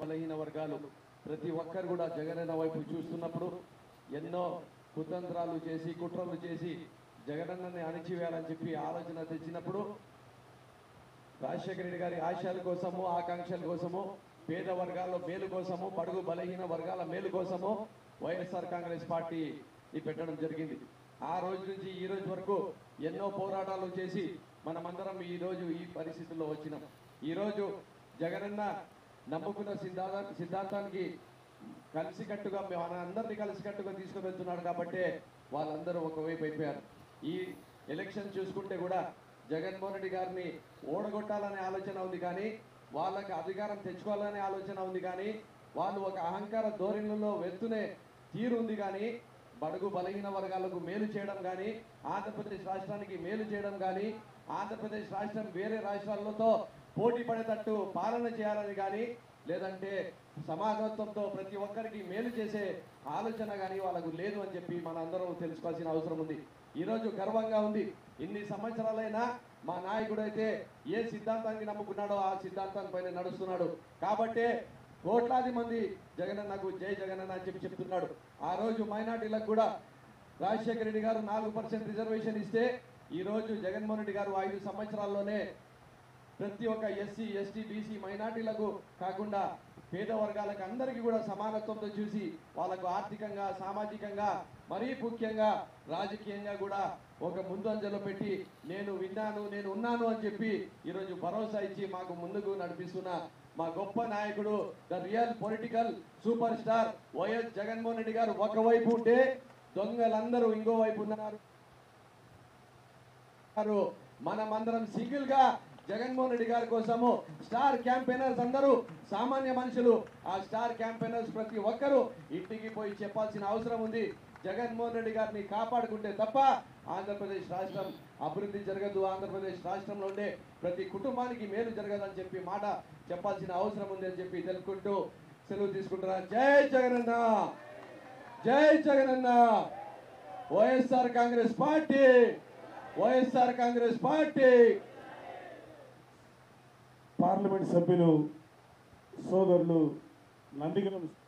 బలహీన వర్గాలు ప్రతి ఒక్కరు కూడా జగనన్న వైపు చూస్తున్నప్పుడు ఎన్నో కుతంత్రాలు చేసి కుట్రలు చేసి జగనన్నని అణిచివేయాలని చెప్పి ఆలోచన తెచ్చినప్పుడు రాజశేఖర రెడ్డి గారి ఆశయాల కోసము ఆకాంక్షల కోసము పేద వర్గాల మేలు కోసము బడుగు బలహీన వర్గాల మేలు కోసము వైఎస్ఆర్ కాంగ్రెస్ పార్టీ పెట్టడం జరిగింది ఆ రోజు నుంచి ఈ రోజు వరకు ఎన్నో పోరాటాలు చేసి మనమందరం ఈ రోజు ఈ పరిస్థితుల్లో వచ్చినాం ఈ రోజు జగనన్న నమ్ముకున్న సిద్ధాంత సిద్ధాంతానికి కలిసికట్టుగా మన అందరినీ కలిసికట్టుగా తీసుకుని వెళ్తున్నాడు కాబట్టి వాళ్ళందరూ ఒకవైపు అయిపోయారు ఈ ఎలక్షన్ చూసుకుంటే కూడా జగన్మోహన్ రెడ్డి గారిని ఓడగొట్టాలనే ఆలోచన ఉంది కానీ వాళ్ళకి అధికారం తెచ్చుకోవాలనే ఆలోచన ఉంది కానీ వాళ్ళు ఒక అహంకార ధోరణిలో వెళ్తూనే తీరు ఉంది కానీ బడుగు బలహీన వర్గాలకు మేలు చేయడం కానీ ఆంధ్రప్రదేశ్ రాష్ట్రానికి మేలు చేయడం కానీ ఆంధ్రప్రదేశ్ రాష్ట్రం వేరే రాష్ట్రాలతో పోటీ పడేటట్టు పాలన చేయాలని కానీ లేదంటే సమానత్వంతో ప్రతి ఒక్కరికి మేలు చేసే ఆలోచన కానీ వాళ్ళకు లేదు అని చెప్పి మన అందరం తెలుసుకోవాల్సిన అవసరం ఉంది ఈరోజు గర్వంగా ఉంది ఇన్ని సంవత్సరాలైనా మా నాయకుడు అయితే ఏ సిద్ధాంతానికి నమ్ముకున్నాడో ఆ సిద్ధాంతం పైన నడుస్తున్నాడు కాబట్టే కోట్లాది మంది జగనన్నకు జై జగనన్న అని చెప్పి చెప్తున్నాడు ఆ రోజు మైనార్టీలకు కూడా రాజశేఖర రెడ్డి గారు నాలుగు పర్సెంట్ రిజర్వేషన్ ఇస్తే ఈ రోజు జగన్మోహన్ రెడ్డి గారు ఐదు సంవత్సరాల్లోనే ప్రతి ఒక్క ఎస్సీ ఎస్టీ బీసీ మైనార్టీలకు కాకుండా పేద వర్గాలకు అందరికీ కూడా సమానత్వంతో చూసి వాళ్ళకు ఆర్థికంగా సామాజికంగా మరీ ముఖ్యంగా రాజకీయంగా కూడా ఒక ముందంజలో పెట్టి నేను విన్నాను నేను ఉన్నాను అని చెప్పి ఈరోజు భరోసా ఇచ్చి మాకు ముందుకు నడిపిస్తున్న మా గొప్ప నాయకుడు the real political super star YS Jaganmohan Reddy గారు ఒకవైపు ఉంటే దొంగలందరూ ఇంకో వైపు ఉన్నారు గారు మనమందరం సింగిల్ గా జగన్మోహన్ రెడ్డి గారి కోసము స్టార్ క్యాంపెయినర్స్ అందరూ సామాన్య మనుషులు ఆ స్టార్ క్యాంపెయినర్స్ ప్రతి ఒక్కరూ ఇంటికి పోయి చెప్పాల్సిన అవసరం ఉంది జగన్మోహన్ రెడ్డి గారిని కాపాడుకుంటే తప్ప ఆంధ్రప్రదేశ్ రాష్ట్రం అభివృద్ధి జరగదు ఆంధ్రప్రదేశ్ రాష్ట్రంలో ఉండే ప్రతి కుటుంబానికి మేలు జరగదని చెప్పి మాట చెప్పాల్సిన అవసరం ఉంది అని చెప్పి తెలుపుకుంటూ సెలవు తీసుకుంటున్నా జై జగనన్న జై జగనన్న YSR Congress party YSR Congress party parliament సభ్యులు సోదరులు నందిగం